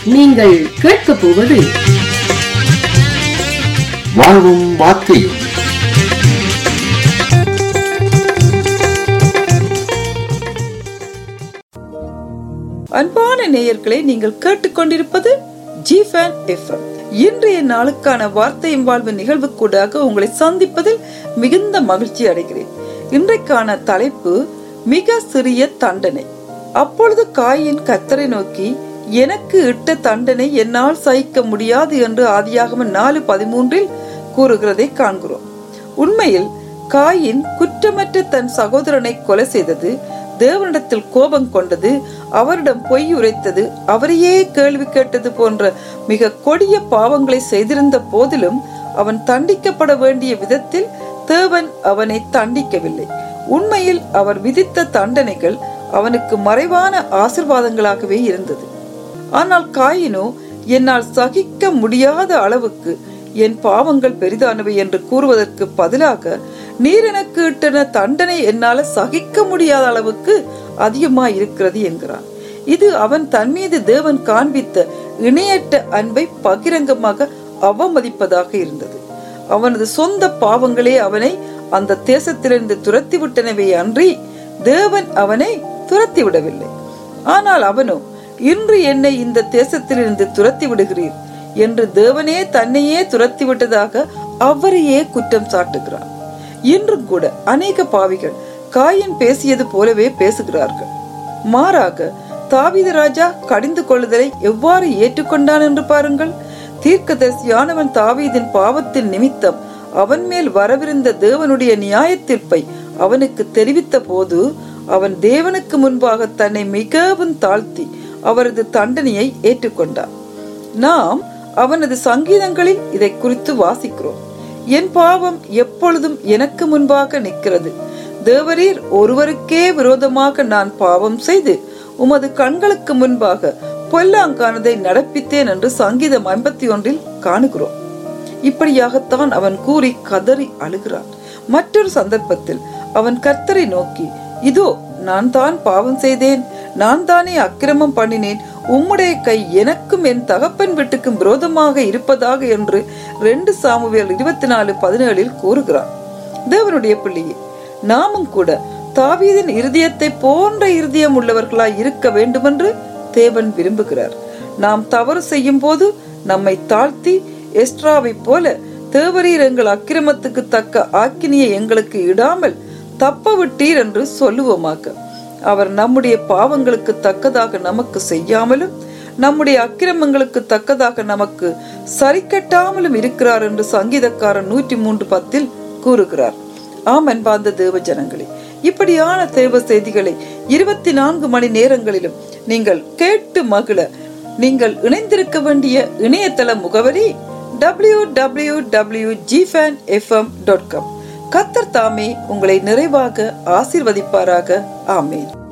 நீங்கள் கேட்கப் போவது வாழ்வும் வார்த்தையும் அன்பான நேயர்களை நீங்கள் கேட்டுக்கொண்டிருப்பது ஜிஃபேன் எஃப்எம் இன்றைய நாளுக்கான வார்த்தையும் வாழ்வு நிகழ்வுக்கூடாக உங்களை சந்திப்பதில் மிகுந்த மகிழ்ச்சி அடைகிறேன் இன்றைக்கான தலைப்பு மிக சிறிய தண்டனை அப்பொழுது காயின் கத்தரை நோக்கி எனக்கு இட்ட தண்டனை என்னால் சகிக்க முடியாது என்று ஆதியாகம நாலு பதிமூன்றில் கூறுகிறதை காண்கிறோம் உண்மையில் காயின் குற்றமற்ற தன் சகோதரனை கொலை செய்தது தேவனிடத்தில் கோபம் கொண்டது அவரிடம் பொய் உரைத்தது அவரையே கேள்வி கேட்டது போன்ற மிக கொடிய பாவங்களை செய்திருந்த போதிலும் அவன் தண்டிக்கப்பட வேண்டிய விதத்தில் தேவன் அவனை தண்டிக்கவில்லை உண்மையில் அவர் விதித்த தண்டனைகள் அவனுக்கு மறைவான ஆசிர்வாதங்களாகவே இருந்தது ஆனால் காயினோ என்னால் சகிக்க முடியாத அளவுக்கு என் பாவங்கள் பெரிதானவை என்று கூறுவதற்கு பதிலாக நீர் எனக்கு இட்டன தண்டனை என்னால சகிக்க முடியாத அளவுக்கு அதிகமா இருக்கிறது என்கிறான் இது அவன் தன் மீது தேவன் காண்பித்த இணையற்ற அன்பை பகிரங்கமாக அவமதிப்பதாக இருந்தது அவனது சொந்த பாவங்களே அவனை அந்த தேசத்திலிருந்து துரத்தி விட்டனவே அன்றி தேவன் அவனை துரத்தி விடவில்லை ஆனால் அவனோ இன்று என்னை இந்த தேசத்திலிருந்து துரத்தி விடுகிறீர் என்று தேவனே தன்னையே துரத்தி விட்டதாக அவரையே குற்றம் சாட்டுகிறான் இன்றும் கூட அநேக பாவிகள் காயின் பேசியது போலவே பேசுகிறார்கள் மாறாக தாவீது ராஜா கடிந்து கொள்ளுதலை எவ்வாறு ஏற்றுக்கொண்டான் என்று பாருங்கள் தீர்க்கதரிசியானவன் தாவீதின் பாவத்தின் நிமித்தம் அவன் மேல் வரவிருந்த தேவனுடைய நியாய தீர்ப்பை அவனுக்கு தெரிவித்த போது அவன் தேவனுக்கு முன்பாக தன்னை மிகவும் தாழ்த்தி அவரது தண்டனையை ஏற்றுக்கொண்டான் நாம் அவனது சங்கீதங்களில் இதை குறித்து வாசிக்கிறோம் என் பாவம் எப்பொழுதும் எனக்கு முன்பாக நிற்கிறது தேவரீர் ஒருவருக்கே விரோதமாக நான் பாவம் செய்து உமது கண்களுக்கு முன்பாக பொல்லாங்கானதை நடப்பித்தேன் என்று சங்கீதம் ஐம்பத்தி ஒன்றில் காணுகிறோம் இப்படியாகத்தான் அவன் கூறி கதறி அழுகிறான் மற்றொரு சந்தர்ப்பத்தில் அவன் கர்த்தரை நோக்கி இதோ நான் தான் பாவம் செய்தேன் நான் தானே அக்கிரமம் பண்ணினேன் உம்முடைய கை எனக்கும் என் தகப்பன் வீட்டுக்கும் விரோதமாக இருப்பதாக என்று ரெண்டு சாமுவேல் இருபத்தி நாலு பதினேழில் கூறுகிறான் தேவனுடைய பிள்ளையே நாமும் கூட தாவீதின் இருதயத்தை போன்ற இருதயம் உள்ளவர்களாய் இருக்க வேண்டுமென்று தேவன் விரும்புகிறார் நாம் தவறு செய்யும் போது நம்மை தாழ்த்தி எஸ்ட்ராவை போல தேவரீர் எங்கள் அக்கிரமத்துக்கு தக்க ஆக்கினியை எங்களுக்கு இடாமல் தப்ப விட்டீர் என்று சொல்லுவோமாக்க அவர் நம்முடைய பாவங்களுக்கு தக்கதாக நமக்கு செய்யாமலும் நம்முடைய அக்கிரமங்களுக்கு தக்கதாக நமக்கு சரிக்கட்டாமலும் இருக்கிறார் என்று சங்கீதக்காரன் நூற்றி மூன்று பத்தில் கூறுகிறார் ஆம் அன்பார்ந்த தேவ ஜனங்களே இப்படியான தேவ செய்திகளை இருபத்தி நான்கு மணி நேரங்களிலும் நீங்கள் கேட்டு மகிழ நீங்கள் இணைந்திருக்க வேண்டிய இணையதள முகவரி டபிள்யூ டபிள்யூ டபிள்யூ ஜிஃபேன் எஃப்எம் டாட் காம் கத்தர் தாமே உங்களை நிறைவாக ஆசிர்வதிப்பாராக ஆமேன்